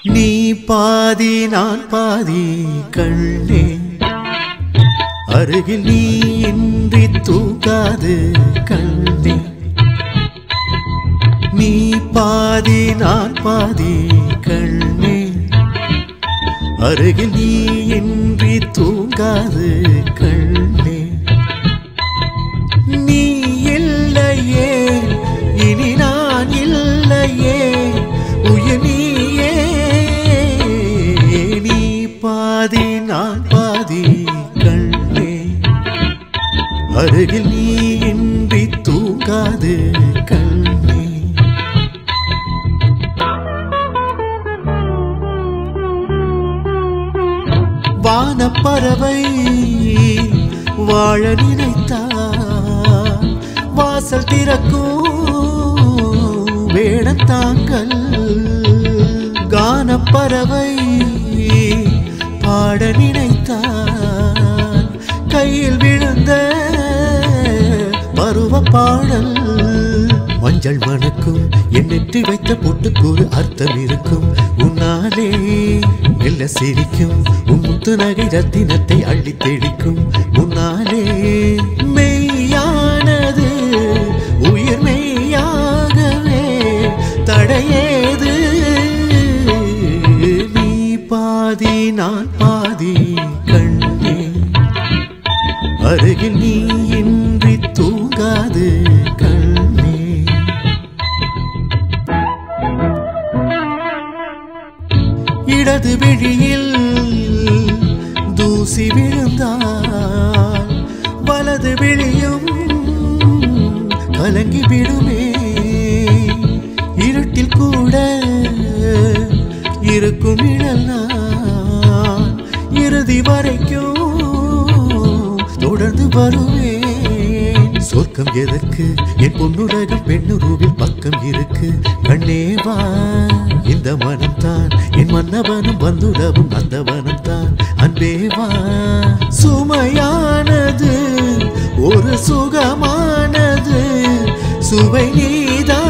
நீ பாதி நான் பாதி கண்ணே அருகில் நீ இன்றி தூங்காது கண்ணே நீ பாதி நான் பாதி கண்ணே அருகில் நீ இன்றி தூங்காது கண்ணே நீ இல்லையே இனி நான் இல்லையே உயிர் நீயே நீ பாதி நான் பாதி கண்ணே அருகில் நீ இன்றி தூங்காது கண்ணே வானப்பறவை வாழ நினைத்தார் வாசல் திறக்கும் வேடத்தாங்கள் கானப்பறவை பாட நினைத்தார் கையில் விழுந்த பருவ பாடல் மஞ்சள் மணக்கும் என் நெற்றி வைத்த பொட்டுக்கு ஒரு அர்த்தம் இருக்கும் உன்னாலே மெல்ல சிரிக்கும் உன் முத்து நகை ரத்தினத்தை அள்ளி தெளிக்கும் உன்னாலே மெய்யானது உயிர் மெய்யாகவே தடையேது நீ பாதி நான் பாதி கண்ணே அருகில் நீ இன்றி தூங்காது கண்ணே இடது விழியில் தூசி விழுந்தால் வலது விழியும் கலங்கி விடுமே இருட்டில் கூட இருக்கும் இழல் நான் இறுதி வரைக்கும் தொடர்ந்து வருவேன் சொர்க்கம் எதற்கு என் பொன்னுலகம் பெண்ணுருவில் பக்கம் இருக்கு கண்ணே வா இந்த மனம் தான் என் மன்னவனும் வந்துடவும் அந்த மனம் தான் அன்பே வா சுமையானது ஒரு சுகமானது சுவை நீதான்